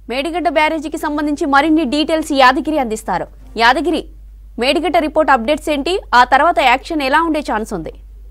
మేడిగడ్డ బ్యారేజీకి సంబంధించి మరిన్ని డీటెయిల్స్ యాదగిరి అందిస్తారు యాదగిరి మేడిగడ్డ రిపోర్ట్ అప్డేట్స్ ఏంటి ఆ తర్వాత యాక్షన్ ఎలా ఉండే ఛాన్స్ ఉంది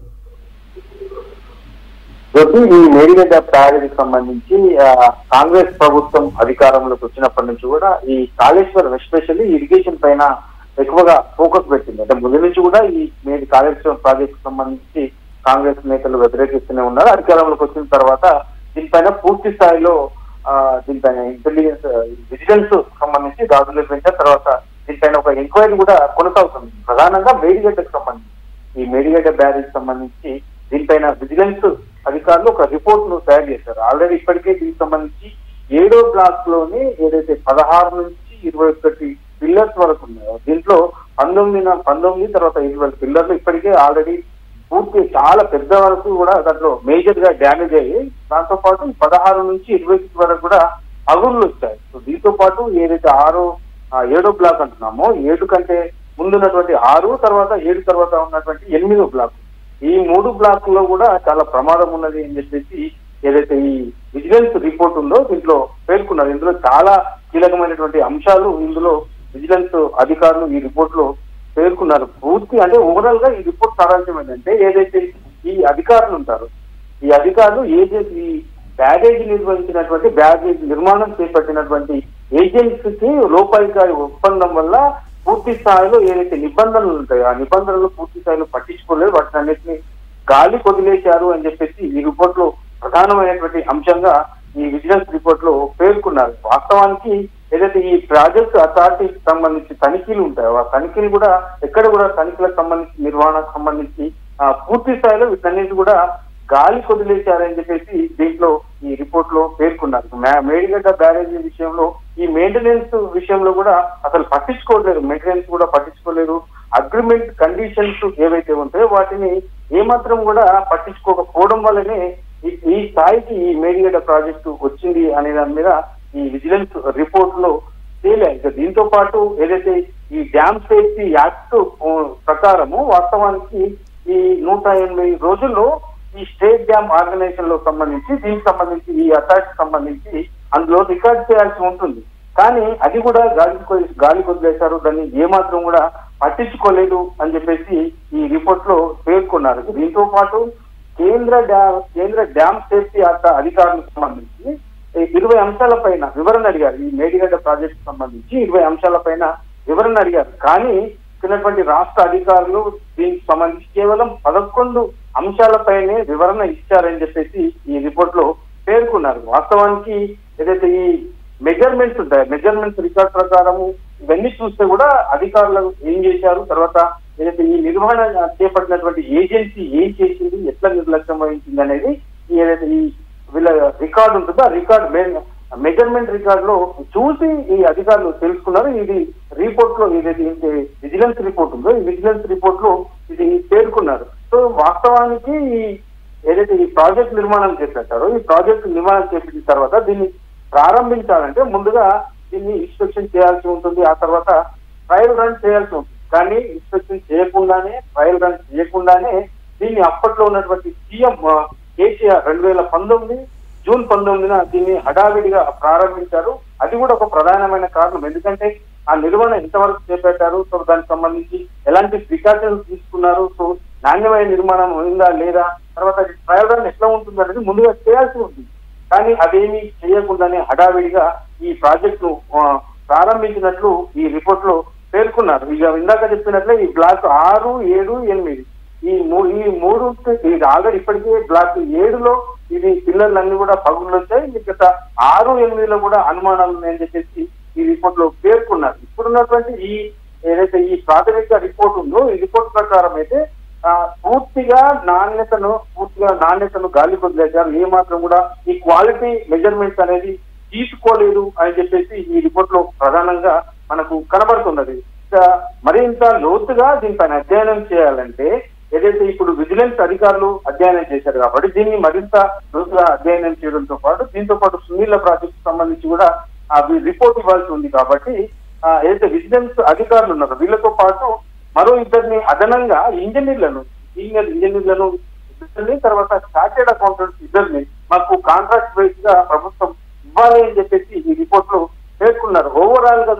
జ్యోతి ఈ మేడిగడ్డ ప్రాజెక్టుకి సంబంధించి ఆ, కాంగ్రెస్ ప్రభుత్వం అధికారంలోకి వచ్చినప్పటి నుంచి కూడా ఈ కాళేశ్వరం ఎస్పెషల్లీ ఇరిగేషన్ పైన ఎక్కువగా ఫోకస్ పెట్టింది అంటే ముందు నుంచి కూడా ఈ మేడి కాళేశ్వరం ప్రాజెక్ట్ సంబంధించి కాంగ్రెస్ నేతలు వ్యతిరేకిస్తూనే ఉన్నారు అధికారంలోకి వచ్చిన తర్వాత దీనిపైన పూర్తి స్థాయిలో ఆ, దీనిపైన ఇంటెలిజెన్స్ విజిలెన్స్ సంబంధించి దాడులు నిర్వహించిన తర్వాత దీనిపైన ఒక ఎంక్వైరీ కూడా కొనసాగుతుంది ప్రధానంగా మేడిగడ్డకు సంబంధించి ఈ మేడిగడ్డ బ్యారేజ్ సంబంధించి దీనిపైన విజిలెన్స్ అధికారులు ఒక రిపోర్ట్ ను తయారు చేశారు ఆల్రెడీ ఇప్పటికే దీనికి సంబంధించి ఏడో బ్లాక్ లోని ఏదైతే పదహారు నుంచి ఇరవై ఒకటి పిల్లర్స్ వరకు ఉన్నాయో దీంట్లో పంతొమ్మిది న- పంతొమ్మిది తర్వాత ఇరవై పిల్లర్లు ఇప్పటికే ఆల్రెడీ పూర్తి చాలా పెద్ద వరకు కూడా దాంట్లో మేజర్ గా డ్యామేజ్ అయ్యి దాంతో పాటు పదహారు నుంచి ఇరవై ఒకటి వరకు కూడా అగుళ్ళు వచ్చాయి సో దీంతో పాటు ఏదైతే ఆరో ఆ, ఏడో బ్లాక్ అంటున్నామో ఏడు కంటే ముందున్నటువంటి ఆరు తర్వాత ఏడు తర్వాత ఉన్నటువంటి ఎనిమిదో బ్లాక్ ఈ మూడు బ్లాక్ లో కూడా చాలా ప్రమాదం ఉన్నది అని చెప్పేసి ఏదైతే ఈ విజిలెన్స్ రిపోర్ట్ ఉందో దీంట్లో పేర్కొన్నారు ఇందులో చాలా కీలకమైనటువంటి అంశాలు ఇందులో విజిలెన్స్ అధికారులు ఈ రిపోర్ట్ లో పేర్కొన్నారు పూర్తి అంటే ఓవరాల్ గా ఈ రిపోర్ట్ సారాంశం ఏంటంటే ఏదైతే ఈ అధికారులు ఉంటారు ఈ అధికారులు ఏజెన్సీ ఈ బ్యాగేజ్ నిర్వహించినటువంటి బ్యాగేజ్ నిర్మాణం చేపట్టినటువంటి ఏజెన్సీకి లోపాయికారి ఒప్పందం వల్ల పూర్తి స్థాయిలో ఏదైతే నిబంధనలు ఉంటాయో ఆ నిబంధనలు పూర్తి స్థాయిలో పట్టించుకోలేదు వాటిని అన్నింటినీ గాలి కొదిలేశారు అని చెప్పేసి ఈ రిపోర్ట్ లో ప్రధానమైనటువంటి అంశంగా ఈ విజిలెన్స్ రిపోర్ట్ లో పేర్కొన్నారు వాస్తవానికి ఏదైతే ఈ ప్రాజెక్ట్ అథారిటీకి సంబంధించి తనిఖీలు ఉంటాయో ఆ తనిఖీలు కూడా ఎక్కడ కూడా తనిఖీలకు సంబంధించి నిర్వహణకు సంబంధించి ఆ, పూర్తి స్థాయిలో వీటన్నిటి కూడా గాలి కొదిలేశారని చెప్పేసి దీంట్లో ఈ రిపోర్ట్ లో పేర్కొన్నారు మే- మేడిగడ్డ బ్యారేజీ విషయంలో ఈ మెయింటెనెన్స్ విషయంలో కూడా అసలు పట్టించుకోలేదు మెయింటెనెన్స్ కూడా పట్టించుకోలేదు అగ్రిమెంట్ కండిషన్స్ ఏవైతే ఉంటాయో వాటిని ఏమాత్రం కూడా పట్టించుకోకపోవడం వల్లనే ఈ- ఈ స్థాయికి ఈ మేడిగడ్డ ప్రాజెక్టు వచ్చింది అనే దాని మీద ఈ విజిలెన్స్ రిపోర్ట్ లో తేలాయి ఇక దీంతో పాటు ఏదైతే ఈ డ్యామ్ సేఫ్టీ యాక్ట్ ఓ, ప్రకారము వాస్తవానికి ఈ నూట ఎనభై రోజుల్లో ఈ స్టేట్ డ్యామ్ ఆర్గనైజేషన్ లో సంబంధించి దీనికి సంబంధించి ఈ అథారిటీ సంబంధించి అందులో రికార్డ్ చేయాల్సి ఉంటుంది కానీ అది కూడా గాలి కొ- గాలి కొదిలేశారు దాన్ని ఏమాత్రం కూడా పట్టించుకోలేదు అని చెప్పేసి ఈ రిపోర్ట్ లో పేర్కొన్నారు దీంతో పాటు కేంద్ర డ్యామ్ కేంద్ర డ్యామ్ సేఫ్టీ యాక్ట్ అధికారులకు సంబంధించి ఈ ఇరవై అంశాలపైన వివరణ అడిగారు ఈ మేడిగడ్డ ప్రాజెక్ట్ సంబంధించి ఇరవై అంశాలపైన వివరణ అడిగారు కానీ ఉన్నటువంటి రాష్ట్ర అధికారులు దీనికి సంబంధించి కేవలం పదకొండు అంశాలపైనే వివరణ ఇచ్చారని చెప్పేసి ఈ రిపోర్ట్ లో పేర్కొన్నారు వాస్తవానికి ఏదైతే ఈ మెజర్మెంట్స్ ఉంటాయి మెజర్మెంట్స్ రికార్డ్ ప్రకారము ఇవన్నీ చూస్తే కూడా అధికారులు ఏం చేశారు తర్వాత ఏదైతే ఈ నిర్వహణ చేపట్టినటువంటి ఏజెన్సీ ఏం చేసింది ఎట్లా నిర్లక్ష్యం వహించింది అనేది ఈ ఏదైతే ఈ వీళ్ళ రికార్డు ఉంటుందో ఆ రికార్డ్ మెజర్మెంట్ రికార్డ్ లో చూసి ఈ అధికారులు తెలుసుకున్నారు ఇది రిపోర్ట్ లో ఏదైతే విజిలెన్స్ రిపోర్ట్ ఉందో ఈ విజిలెన్స్ రిపోర్ట్ లో ఇది పేర్కొన్నారు సో వాస్తవానికి ఈ ఏదైతే ఈ ప్రాజెక్ట్ నిర్మాణం చేపట్టారో ఈ ప్రాజెక్ట్ నిర్మాణం చేపట్టిన తర్వాత దీన్ని ప్రారంభించాలంటే ముందుగా దీన్ని ఇన్స్పెక్షన్ చేయాల్సి ఉంటుంది ఆ తర్వాత ట్రయల్ రన్ చేయాల్సి ఉంటుంది కానీ ఇన్స్పెక్షన్ చేయకుండానే ట్రయల్ రన్ చేయకుండానే దీన్ని అప్పట్లో ఉన్నటువంటి సీఎం కేసీఆర్ రెండు వేల పంతొమ్మిది జూన్ పంతొమ్మిదిన దీన్ని హడావిడిగా ప్రారంభించారు అది కూడా ఒక ప్రధానమైన కారణం ఎందుకంటే ఆ నిర్వహణ ఎంతవరకు చేపట్టారు సో దానికి సంబంధించి ఎలాంటి ప్రికాషన్స్ తీసుకున్నారు సో నాణ్యమైన నిర్మాణం ఉందా లేదా తర్వాత ట్రయల్ రన్ ఎట్లా ఉంటుంది అనేది ముందుగా చేయాల్సి ఉంటుంది కానీ అదేమీ చేయకుండానే హడావిడిగా ఈ ప్రాజెక్టు ప్రారంభించినట్లు ఈ రిపోర్ట్ లో పేర్కొన్నారు ఇక ఇందాక చెప్పినట్లే ఈ బ్లాక్ ఆరు ఏడు ఎనిమిది ఈ మూ- ఈ మూడు ఇది ఆల్రెడీ ఇప్పటికే బ్లాక్ ఏడులో ఇది పిల్లర్లన్నీ కూడా పగుళ్ళు వచ్చాయి మిగతా ఆరు ఎనిమిదిలో కూడా అనుమానాలు ఉన్నాయని చెప్పేసి ఈ రిపోర్ట్ లో పేర్కొన్నారు ఇప్పుడున్నటువంటి ఈ ఏదైతే ఈ ప్రాథమిక రిపోర్ట్ ఉందో ఈ రిపోర్ట్ ప్రకారం అయితే ఆ, పూర్తిగా నాణ్యతను పూర్తిగా నాణ్యతను గాలి కొదిలేశారు ఏ మాత్రం కూడా ఈ క్వాలిటీ మెజర్మెంట్స్ అనేది తీసుకోలేదు అని చెప్పేసి ఈ రిపోర్ట్ లో ప్రధానంగా మనకు కనబడుతున్నది ఇంకా మరింత లోతుగా దీనిపైన అధ్యయనం చేయాలంటే ఏదైతే ఇప్పుడు విజిలెన్స్ అధికారులు అధ్యయనం చేశారు కాబట్టి దీన్ని మరింత లోతుగా అధ్యయనం చేయడంతో పాటు దీంతో పాటు సునీల ప్రాజెక్ట్ సంబంధించి కూడా ఆ రిపోర్ట్ ఇవ్వాల్సి ఉంది కాబట్టి ఆ, ఏదైతే విజిలెన్స్ అధికారులు ఉన్నారో వీళ్ళతో పాటు మరో ఇద్దరిని అదనంగా ఇంజనీర్లను సీనియర్ ఇంజనీర్లను ఇద్దరిని తర్వాత చార్టెడ్ అకౌంటెంట్స్ ఇద్దరిని మాకు కాంట్రాక్ట్ బేస్ గా ప్రభుత్వం ఇవ్వాలి అని చెప్పేసి ఈ రిపోర్ట్ లో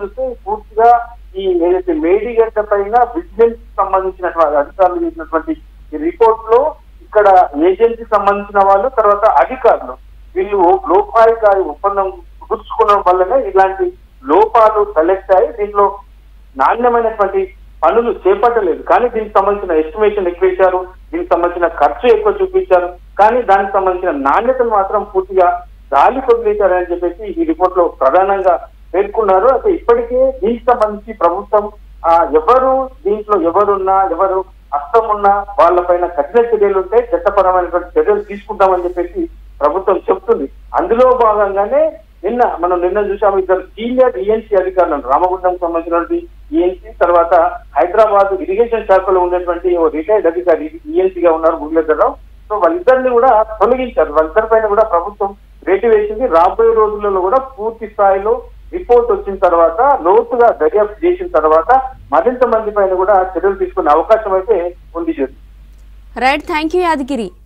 చూస్తే పూర్తిగా ఈ ఏదైతే మేడిగడ్డ పైన విజిలెన్స్ సంబంధించినటువంటి అధికారులు చేసినటువంటి ఈ రిపోర్ట్ లో ఇక్కడ ఏజెన్సీ సంబంధించిన వాళ్ళు తర్వాత అధికారులు వీళ్ళు లోపాయికారి ఒప్పందం కుదుర్చుకోవడం వల్లనే ఇలాంటి లోపాలు సెలెక్ట్ అయ్యి దీంట్లో నాణ్యమైనటువంటి పనులు చేపట్టలేదు కానీ దీనికి సంబంధించిన ఎస్టిమేషన్ ఎక్కువ ఇచ్చారు దీనికి సంబంధించిన ఖర్చు ఎక్కువ చూపించారు కానీ దానికి సంబంధించిన నాణ్యతను మాత్రం పూర్తిగా గాలి కొదిలేశారని చెప్పేసి ఈ రిపోర్ట్ లో ప్రధానంగా పేర్కొన్నారు అయితే ఇప్పటికే దీనికి సంబంధించి ప్రభుత్వం ఆ ఎవరు దీంట్లో ఎవరున్నా ఎవరు అర్థం ఉన్నా వాళ్ళపైన కఠిన చర్యలు ఉంటే చట్టపరమైనటువంటి చర్యలు తీసుకుంటామని చెప్పేసి ప్రభుత్వం చెప్తుంది అందులో భాగంగానే నిన్న మనం నిన్న చూసాము ఇద్దరు సీనియర్ ఈఎన్సీ అధికారులను రామగుండం సంబంధించినటువంటి ఈఎన్సీ తర్వాత హైదరాబాద్ ఇరిగేషన్ శాఖలో ఉన్నటువంటి ఓ రిటైర్డ్ అధికారి ఈఎన్సీ గా ఉన్నారు మురళీధరరావు సో వాళ్ళిద్దరిని కూడా తొలగించారు వాళ్ళిద్దరి పైన కూడా ప్రభుత్వం రేటు వేసింది రాబోయే రోజులలో కూడా పూర్తి స్థాయిలో రిపోర్ట్ వచ్చిన తర్వాత లోతుగా దర్యాప్తు చేసిన తర్వాత మరింత మంది పైన కూడా చర్యలు తీసుకునే అవకాశం అయితే ఉంది Jyothi right thank you Yadagiri